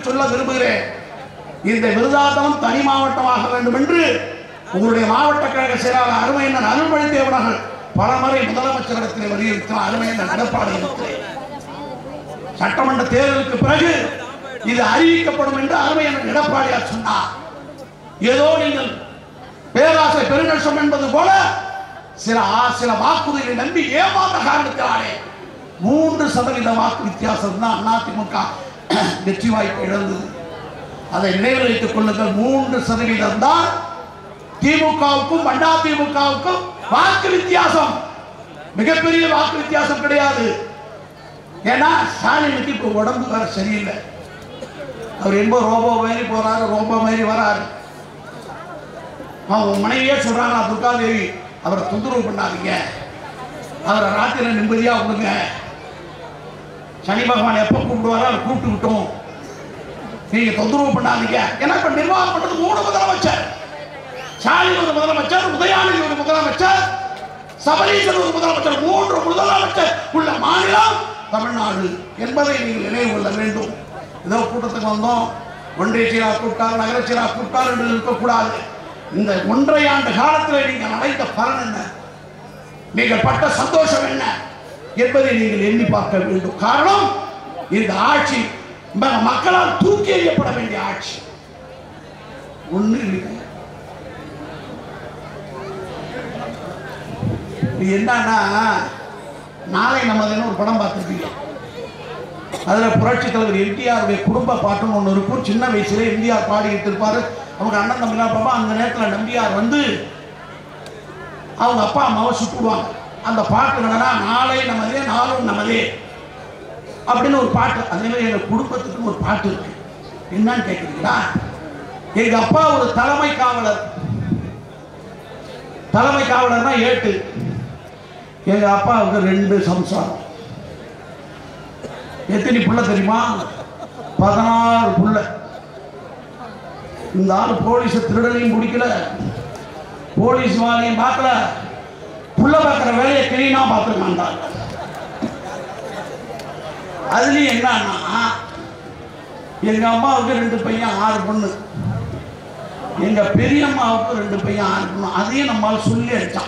சொல்ல விரும்புகிறேன் இந்த விருதாதனம் தனி மாவட்டமாக வேண்டும் என்று உங்களுடைய மாவட்ட கழக செயலாளர் அருமையண்ணன் அருள்மொழி தேவனர்கள் பலமுறை முதலமைச்சரிடத்தில் வலியுறுத்தின அருமையண்ணன் எடப்பாடி இருக்கிறேன் சட்டமன்ற தேர்தலுக்கு பிறகு இது அறிவிக்கப்படும் என்று அருமையண்ணன் எடப்பாடியார் சொன்னார் ஏதோ நீங்கள் பேராசை பெருநஷ்டம் என்பது போல சில ஆ- சில வாக்குறுதிகளை நம்பி ஏமாந்த காரணத்தினாலே மூன்று சதவீத வாக்கு வித்தியாசம் தான் அதிமுக வெற்றி வாய்ப்பு இழந்தது அதை நினைவில் வைத்துக் கொள்ளுங்கள் மூன்று சதவீதம் தான் திமுகவுக்கும் அண்ணா திமுகவுக்கும் வாக்கு வித்தியாசம் மிகப்பெரிய வாக்கு வித்தியாசம் கிடையாது ஏன்னா ஸ்டாலினுக்கு இப்போ உடம்பு வேற சரியில்லை அவர் என்போ ரோபோ மாதிரி போறாரு ரோபோ மாதிரி வராரு அவங்க மனைவியே சொல்றாங்க துர்காதேவி அவரை தொந்தரவு பண்ணாதீங்க அவரை ராத்திரி நிம்மதியா விடுங்க சனி பகவான் எப்போ கூப்பிடுவாரோ அதை கூப்பிட்டு விட்டோம் நீங்க தொந்தரவு பண்ணாதீங்க ஏன்னா இப்ப நிர்வாகம் பண்றது மூணு முதலமைச்சர் ஸ்டாலின் ஒரு முதலமைச்சர் உதயாநிதி ஒரு முதலமைச்சர் சபரீசன் ஒரு முதலமைச்சர் மூன்று முதலமைச்சர் உள்ள மாநிலம் தமிழ்நாடு என்பதை நீங்கள் நினைவு கொள்ள வேண்டும் ஏதோ கூட்டத்துக்கு வந்தோம் ஒன்றிய சீரா கூப்பிட்டார் நகர சீரா கூப்பிட்டார் என்று இருக்கக்கூடாது இந்த ஒன்றை ஆண்டு காலத்தில் நீங்கள் அடைந்த பலன் என்ன நீங்கள் பட்ட சந்தோஷம் என்ன என்பதை நீங்கள் எண்ணி பார்க்க வேண்டும் காரணம் இந்த ஆட்சி ம- மக்களால் தூக்கி எறியப்பட வேண்டிய ஆட்சி ஒண்ணு இல்லைங்க இது என்னன்னா நாளை நமதுன்னு ஒரு படம் பார்த்துருப்பீங்க அதில் புரட்சி தலைவர் எம்டிஆருடைய குடும்ப பாட்டுன்னு ஒன்று இருக்கும் சின்ன வயசுல எம்ஜிஆர் பாடிக்கிட்டு இருப்பாரு அவங்க அண்ணன் தம்பிலாம் பாப்பா அந்த நேரத்தில் நம்பியார் வந்து அவங்க அப்பா அம்மாவை சுட்டுடுவாங்க அந்த பாட்டு என்னன்னா நாளை நமதே நாளும் நமதே அப்படின்னு ஒரு பாட்டு அதே மாதிரி எங்கள் குடும்பத்துக்கு ஒரு பாட்டு இருக்கு என்னன்னு கேட்குறீங்களா எங்க அப்பா ஒரு தலைமை காவலர் தலைமை காவலர்னா ஏட்டு எங்க அப்பாவுக்கு ரெண்டு சம்சாரம் எத்தனை புள்ள தெரியுமா பதினாறு புள்ள இந்த ஆள் போலீஸை திருடனையும் பிடிக்கல போலீஸ் வாலையும் பார்க்கல புள்ள பார்க்குற வேலையை கிளீனா பார்த்துருக்காண்டா அதுலயும் என்னன்னா எங்க அம்மாவுக்கு ரெண்டு பையன் ஆறு பொண்ணு எங்க பெரியம்மாவுக்கு ரெண்டு பையன் ஆறு பொண்ணு அதையும் நம்மால் சொல்லி அடிச்சான்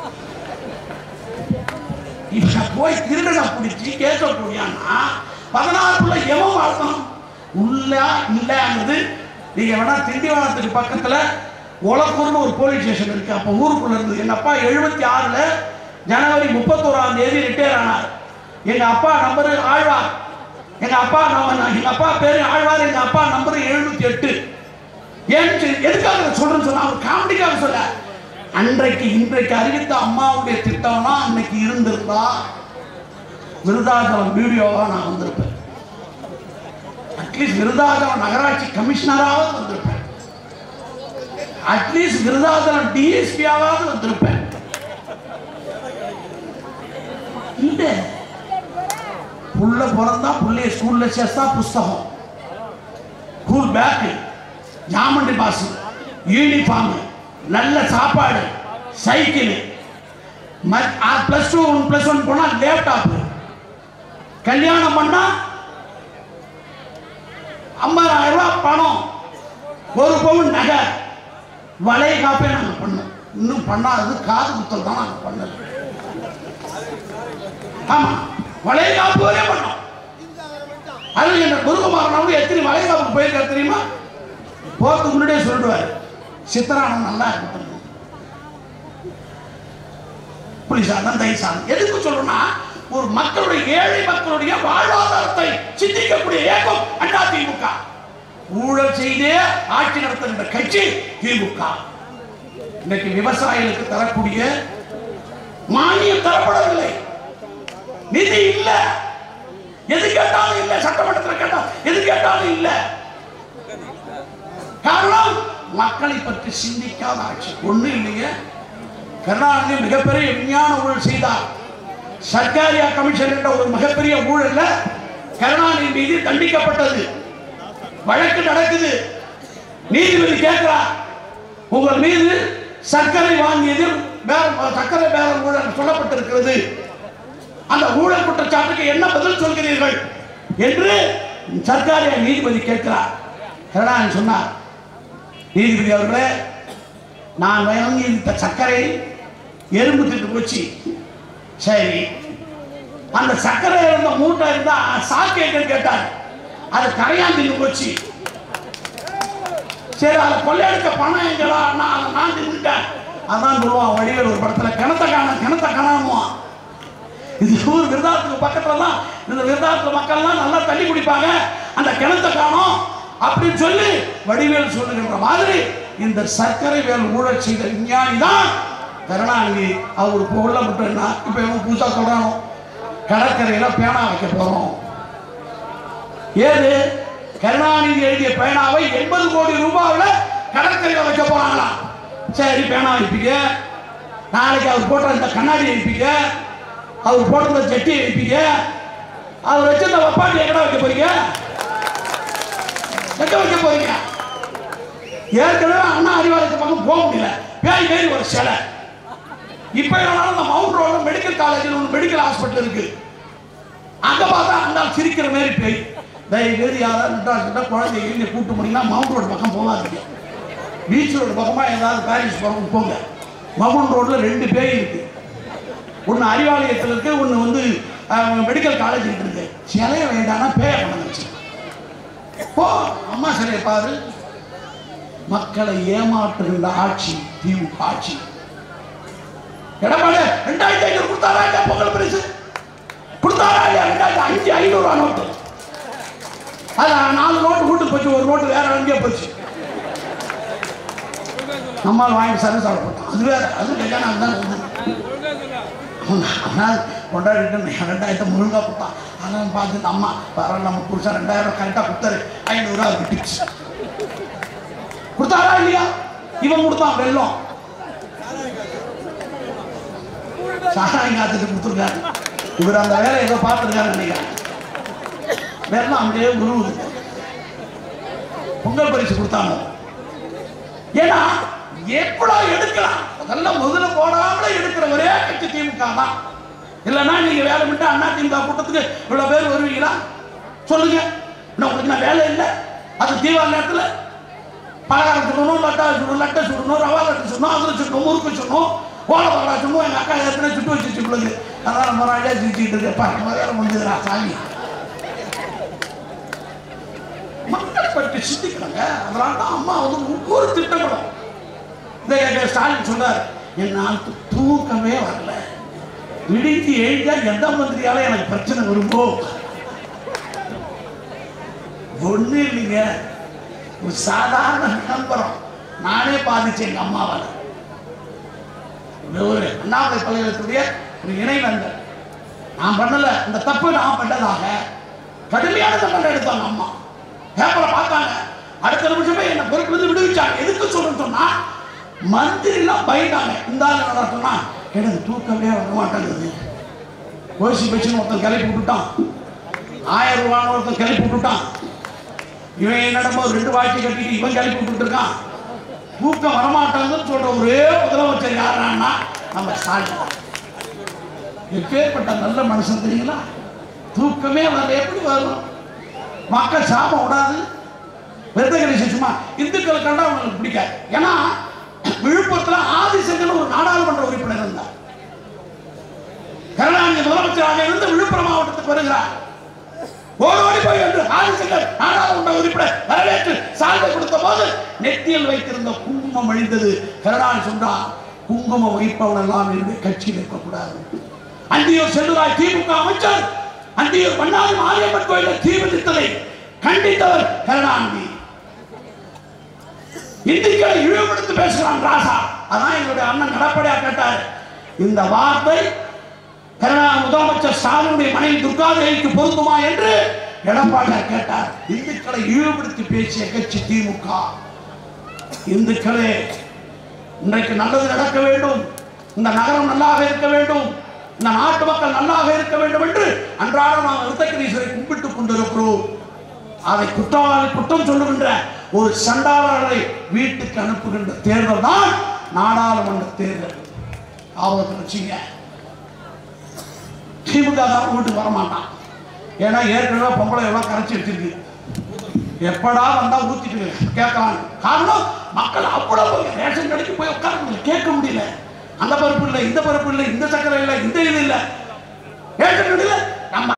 இப்ப போய் திருடனை பிடிச்சி கேட்கக்கூடியான்னா பதினாறு புள்ள எவன் வளர்த்தணும் உள்ள இல்லைங்கிறது நீங்க வேணா திண்டிவனத்துக்கு பக்கத்துல ஒலக்கூர்னு ஒரு போலீஸ் ஸ்டேஷன் இருக்கு அப்ப ஊருக்குள்ள இருந்து எங்க அப்பா எழுபத்தி ஆறுல ஜனவரி முப்பத்தோராம் தேதி ரிட்டையர் ஆனார் எங்க அப்பா நம்பர் ஆழ்வார் எங்க அப்பா நம்ம எங்க அப்பா பேரு ஆழ்வார் எங்க அப்பா நம்பர் எழுநூத்தி எட்டு ஏன்னு சொல்லி- எதுக்காக நான் சொல்றேன்னு சொன்னா அவர் காமெடிக்காக சொல்ல அன்றைக்கு இன்றைக்கு அறிவித்த அம்மாவுடைய திட்டம்னா அன்னைக்கு இருந்திருந்தா விருதாச்சலம் வீடியோவா நான் வந்திருப்பேன் அட்லீஸ்ட் விருதாச்சலம் நகராட்சி கமிஷனராவது வந்திருப்பேன் அட்லீஸ்ட் விருதாச்சலம் டிஎஸ்பியாவது வந்திருப்பேன் இல்ல புள்ள பிறந்தா புள்ளைய ஸ்கூல்ல சேர்த்தா புஸ்தகம் ஸ்கூல் பேக்கு ஜாமண்டி பாஸ் யூனிஃபார்ம் நல்ல சாப்பாடு cycle plus two one plus one போனால் லேப்டாப்பு கல்யாணம் பண்ணா ஐம்பதாயிரம் ரூபாய் பணம் ஒரு பவுன் நகை வளைய காப்பே நாங்கள் பண்ணோம் இன்னும் பண்ணாதது காது குத்தல் தான் நாங்கள் பண்ணது ஆமா வளைய காப்பு வரையும் பண்ணோம் அது என்ன முருகமாறனவங்க எத்தனை வளைய காப்புக்கு போயிருக்காரு தெரியுமா போறதுக்கு முன்னாடியே சொல்லிடுவாரு சித்தரானம் நல்லா இருக்கட்டும் புலிசாதம் தைசாதம் எதுக்கு சொல்றோம்னா ஒரு மக்களுடைய ஏழை மக்களுடைய வாழ்வாதாரத்தை சிந்திக்கக்கூடிய இயக்கம் அண்ணா திமுக ஊழல் செய்தே ஆட்சி நடத்துகின்ற கட்சி திமுக இன்னைக்கு விவசாயிகளுக்கு தரக்கூடிய மானியம் தரப்படவில்லை நிதி இல்ல எது கேட்டாலும் இல்ல சட்டமன்றத்தில் கேட்டா எது கேட்டாலும் இல்ல காரணம் மக்களை பற்றி சிந்திக்காத ஆட்சி ஒண்ணு இல்லைங்க கருணாநிதி மிகப்பெரிய விஞ்ஞான ஊழல் செய்தார் சர்க்காரியா கமிஷன் என்ற ஒரு மிகப்பெரிய ஊழல்ல கருணாநிதி மீது தண்டிக்கப்பட்டது வழக்கு நடக்குது நீதிபதி கேட்கிறார் உங்கள் மீது சர்க்கரை வாங்கியதில் பேரம் சர்க்கரை பேரம் ஊழல் சொல்லப்பட்டிருக்கிறது அந்த ஊழல் குற்றச்சாட்டுக்கு என்ன பதில் சொல்கிறீர்கள் என்று சர்க்காரிய நீதிபதி கேட்கிறார் கருணாநிதி சொன்னார் நீதிபதி அவர்களே நான் வாங்கி இந்த சர்க்கரை எறும்பு திட்டு போச்சு சரி அந்த சர்க்கரை இருந்த மூட்டை இருந்தா சாக்கேட்டு கேட்டார் அது கரையான் தின்னு போச்சு சரி அதை கொள்ளையடிக்க பணம் எங்களா நான் அதை நான் தின்னுட்டேன் அதான் சொல்லுவான் வடிவேல் ஒரு படத்துல கிணத்த காண கிணத்த காணாமுவான் இது ஊர் விருதாத்துக்கு பக்கத்துல தான் இந்த விருதாத்துல மக்கள்லாம் நல்லா தண்ணி குடிப்பாங்க அந்த கிணத்த காணோம் அப்படின்னு சொல்லி வடிவேல் சொல்லுகின்ற மாதிரி இந்த சர்க்கரை வேல் ஊழல் செய்த விஞ்ஞானி தான் கருணாநிதி அவர் பொருளை மட்டும் என்ன இப்போ இவன் புதுசா சொல்றானோ கடற்கரையில பேனா வைக்க போறோம் ஏது கருணாநிதி எழுதிய பேனாவை எண்பது கோடி ரூபாயில கடற்கரையில வைக்க போறாங்களாம் சரி பேனா வைப்பீங்க நாளைக்கு அவர் போட்ட இந்த கண்ணாடி வைப்பீங்க அவர் போட்டிருந்த ஜட்டி வைப்பீங்க அவர் வச்சிருந்த வப்பாட்டி எங்கடா வைக்க போறீங்க எங்க வைக்க போறீங்க ஏற்கனவே அண்ணா அறிவாலயத்து பக்கம் போக முடியல பேய் பேய் ஒரு சிலை இப்ப என்னன்னா இந்த மவுண்ட் ரோட்ல மெடிக்கல் காலேஜில் ஒரு மெடிக்கல் ஹாஸ்பிட்டல் இருக்கு அங்க பார்த்தா அந்த ஆள் சிரிக்கிற மாதிரி பேய் தயவு செய்து யாராவது விட்டா குழந்தைங்க இங்கே கூட்டு போனீங்கன்னா மவுண்ட் ரோடு பக்கம் போகாதீங்க பீச் ரோடு பக்கமா ஏதாவது பாரிஸ் பக்கம் போங்க மவுண்ட் ரோட்ல ரெண்டு பேய் இருக்கு ஒன்று அறிவாலயத்தில் இருக்கு ஒன்று வந்து மெடிக்கல் காலேஜ் இருக்கு சிலைய வேண்டாம்னா பேய கொண்டு வச்சு போ அம்மா சிலையை பாரு மக்களை ஏமாற்றுகின்ற ஆட்சி திமுக ஆட்சி எடப்பாடி ரெண்டாயிரத்தி ஐநூறு கொடுத்தாரா இல்லையா பொங்கல் பரிசு கொடுத்தாரா இல்லையா ரெண்டாயிரத்தி அஞ்சு ஐநூறு ரூபா நோட்டு அது நாலு நோட்டு வீட்டுக்கு போச்சு ஒரு நோட்டு வேற எங்கேயோ போச்சு நம்மால் வாங்கி சர்வீஸ் ஆர்டர் போட்டோம் அது வேற அது கல்யாணம் அதுதான் வந்து ஆனால் கொண்டாடிட்டு ரெண்டாயிரத்தை முழுங்கா கொடுத்தான் ஆனால் பார்த்து இந்த அம்மா பரவாயில்ல நம்ம புருஷன் ரெண்டாயிரம் கரெக்டாக கொடுத்தாரு ஐநூறுரூவா அதுக்கு டிப்ஸ் கொடுத்தாரா இல்லையா இவன் கொடுத்தான் வெள்ளம் சாராயம் காத்துட்டு கொடுத்துருக்காரு இவர் அந்த வேலை ஏதோ பார்த்துருக்காரு நினைக்கிறேன் வெள்ளம் அப்படியே உருவுது பொங்கல் பரிசு கொடுத்தாங்க ஏன்னா எப்படா எடுக்கலாம் அதெல்லாம் முதல்ல போடாமல எடுக்கிற ஒரே கட்சி திமுக தான் இல்லைன்னா நீங்க வேலை விட்டு அண்ணா திமுக கூட்டத்துக்கு இவ்வளவு பேர் வருவீங்களா சொல்லுங்க இன்னும் உங்களுக்கு நான் வேலை இல்லை அது தீபாவளி நேரத்தில் பலகாரம் சுடணும் லட்டா சுடணும் லட்டை சுடணும் ரவா லட்டு சுடணும் அதில் சுடணும் முறுக்கு சுடணும் ஓலை பலகா சுடணும் எங்கள் அக்கா ஏற்கனவே சுட்டு வச்சு பிள்ளைங்க அதனால நம்ம ராஜா சிரிச்சுட்டு இருக்கப்பா நம்ம வேலை முடிஞ்சதுடா சாமி மக்கள் பற்றி சிந்திக்கிறாங்க அதனால தான் அம்மா வந்து ஒவ்வொரு திட்டங்களும் இந்த எங்க ஸ்டாலின் சொன்னார் என்னால் து- தூக்கமே வரல விடிஞ்சு எழுந்தா எந்த மந்திரியால எனக்கு பிரச்சனை வருமோ ஒண்ணு இல்லைங்க ஒரு சாதாரண விளம்பரம் நானே பாதிச்சேன் எங்க அம்மாவால இந்த ஒரு அண்ணாமலை பல்கலைக்கழகத்துடைய ஒரு இணைவந்தர் நான் பண்ணல இந்த தப்பு நான் பண்ணதாக கடுமையான தண்டனை எடுத்தாங்க அம்மா பேப்பரை பார்த்தாங்க அடுத்த நிமிஷமே என்ன பொறுப்பு வந்து விடுவிச்சாங்க எதுக்கு சொல்றேன்னு சொன்னா மந்திரிலாம் பயந்தாங்க இந்த ஆள் என்ன சொன்னா எனக்கு தூக்கமே வர மாட்டேங்குது ஓசி பச்சுன்னு ஒருத்தன் கிளப்பி விட்டுட்டான் ஆயிரம் ரூபான்னு ஒருத்தன் கிளப்பி விட்டுட்டான் இவன் என்னடமோ ரெண்டு வாட்சி கட்டிட்டு இவன் கிளப்பி விட்டுட்டு இருக்கான் தூக்கம் வரமாட்டாங்கன்னு சொல்ற ஒரே முதலமைச்சர் யாருன்னா நம்ம ஸ்டாலின் தான். எப்பேற்பட்ட நல்ல மனுஷன் தெரியுங்களா தூக்கமே வரல எப்படி வரும் மக்கள் சாபம் விடாது விருதகிரி சும்மா இந்துக்கள் கண்டா அவங்களுக்கு பிடிக்காது ஏன்னா விழுப்புரத்தில் ஆதிசங்கர் ஒரு நாடாளுமன்ற உறுப்பினர் இருந்தார் கருணாநிதி முதலமைச்சராக இருந்து விழுப்புரம் மாவட்டத்துக்கு வருகிறார் ஓடி ஓடி போய் என்று ஆதிசங்கர் நாடாளுமன்ற உறுப்பினர் வரவேற்று சால்வை கொடுத்த போது நெத்தியில் வைத்திருந்த குங்குமம் அழிந்தது கருணாநிதி சொன்னார் குங்குமம் வைப்பவன் எல்லாம் இருந்து கட்சியில் இருக்கக்கூடாது அந்தியூர் செல்லுராய் திமுக அமைச்சர் அந்தியூர் பண்ணாரி மாரியம்மன் கோயிலில் தீ விதித்ததை கண்டித்தவர் கருணாநிதி இந்துக்களை இழிவுபடுத்தி பேசுகிறான் ராசா அதான் எங்களுடைய அண்ணன் கடப்படையா கேட்டார் இந்த வார்த்தை கருணா முதலமைச்சர் ஸ்டாலினுடைய மனைவி துர்காதேவிக்கு பொருந்துமா என்று எடப்பாடியார் கேட்டார் இந்துக்களை இழிவுபடுத்தி பேசிய கட்சி திமுக இந்துக்களே இன்றைக்கு நல்லது நடக்க வேண்டும் இந்த நகரம் நல்லாக இருக்க வேண்டும் இந்த நாட்டு மக்கள் நல்லாக இருக்க வேண்டும் என்று அன்றாடம் நாம் விருத்தகிரீஸ்வரை கும்பிட்டுக் கொண்டிருக்கிறோம் அதை குற்றவாளி குற்றம் சொல்லுகின்ற ஒரு சண்டாளரை வீட்டுக்கு அனுப்புகின்ற தேர்தல் தான் நாடாளுமன்ற தேர்தல் ஆபத்தில் வச்சுங்க திமுக தான் வீட்டுக்கு வரமாட்டான் ஏன்னா ஏற்கனவே பொம்பளை எல்லாம் கரைச்சி வச்சிருக்கு எப்படா வந்தா ஊத்திட்டு கேட்கலாம் காரணம் மக்கள் அவ்வளவு ரேஷன் கடைக்கு போய் உட்கார முடியல கேட்க முடியல அந்த பருப்பு இல்லை இந்த பருப்பு இல்லை இந்த சக்கரை இல்லை இந்த இது இல்லை ரேஷன் கடையில்